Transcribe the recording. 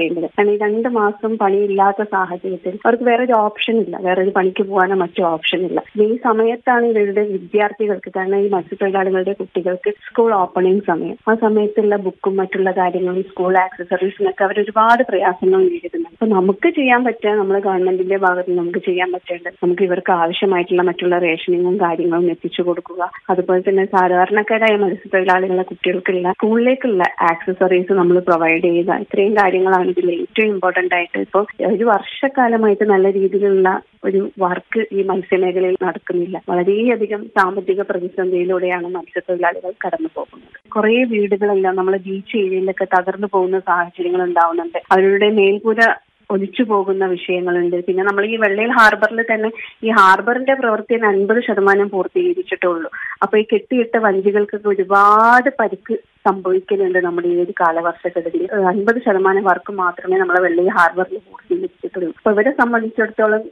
ചെയ്യേണ്ടത് കാരണം ഈ രണ്ട് മാസം പണിയില്ലാത്ത സാഹചര്യത്തിൽ അവർക്ക് വേറെ ഒരു ഓപ്ഷൻ ഇല്ല വേറെ ഒരു പണിക്ക് പോകാനോ മറ്റോ ഓപ്ഷൻ ഇല്ല ഈ സമയത്താണ് ഇവരുടെ വിദ്യാർത്ഥികൾക്ക് കാരണം ഈ മത്സ്യത്തൊഴിലാളികളുടെ കുട്ടികൾക്ക് സ്കൂൾ ഓപ്പണിംഗ് സമയം ആ സമയത്തുള്ള ബുക്കും മറ്റുള്ള കാര്യങ്ങളും സ്കൂൾ ആക്സസറീസിനൊക്കെ അവർ ഒരുപാട് പ്രയാസങ്ങൾ നേരിടുന്നുണ്ട് അപ്പൊ നമുക്ക് ചെയ്യാൻ പറ്റുക നമ്മൾ ഗവൺമെന്റിന്റെ ഭാഗത്ത് നമുക്ക് ചെയ്യാൻ പറ്റേണ്ടത് നമുക്ക് ഇവർക്ക് ആവശ്യമായിട്ടുള്ള മറ്റുള്ള റേഷനിങ്ങും കാര്യങ്ങളും എത്തിച്ചു കൊടുക്കുക അതുപോലെ തന്നെ സാധാരണക്കാരായ മത്സ്യത്തൊഴിലാളികളുടെ കുട്ടികൾക്കുള്ള സ്കൂളിലേക്കുള്ള ആക്സസറീസ് നമ്മൾ പ്രൊവൈഡ് ചെയ്യുക ഇത്രയും കാര്യങ്ങളാണ് ഇതിൽ ഏറ്റവും ഇമ്പോർട്ടന്റ് ആയിട്ട് ഇപ്പോൾ ഒരു വർഷക്കാലമായിട്ട് നല്ല രീതിയിലുള്ള ഒരു വർക്ക് ഈ മത്സ്യമേഖലയിൽ നടക്കുന്നില്ല വളരെയധികം സാമ്പത്തിക പ്രതിസന്ധിയിലൂടെയാണ് മത്സ്യത്തൊഴിലാളികൾ കടന്നു പോകുന്നത് കുറേ വീടുകളെല്ലാം നമ്മൾ ബീച്ച് ഏരിയയിലൊക്കെ തകർന്നു പോകുന്ന സാഹചര്യങ്ങൾ ഉണ്ടാവുന്നുണ്ട് അവരുടെ മേൽക്കൂര ഒലിച്ചു പോകുന്ന വിഷയങ്ങളുണ്ട് പിന്നെ നമ്മൾ ഈ വെള്ളയിൽ ഹാർബറിൽ തന്നെ ഈ ഹാർബറിന്റെ പ്രവൃത്തി അൻപത് ശതമാനം പൂർത്തീകരിച്ചിട്ടുള്ളൂ അപ്പൊ ഈ കെട്ടിയിട്ട വഞ്ചികൾക്കൊക്കെ ഒരുപാട് പരിക്ക് സംഭവിക്കുന്നുണ്ട് നമ്മുടെ ഈ ഒരു കാലവർഷക്കെടുതിൽ അൻപത് ശതമാനം വർക്ക് മാത്രമേ നമ്മളെ വെള്ളയിൽ ഹാർബറിൽ പൂർത്തീകരിച്ചിട്ടുള്ളൂ അപ്പൊ ഇവരെ സംബന്ധിച്ചിടത്തോളം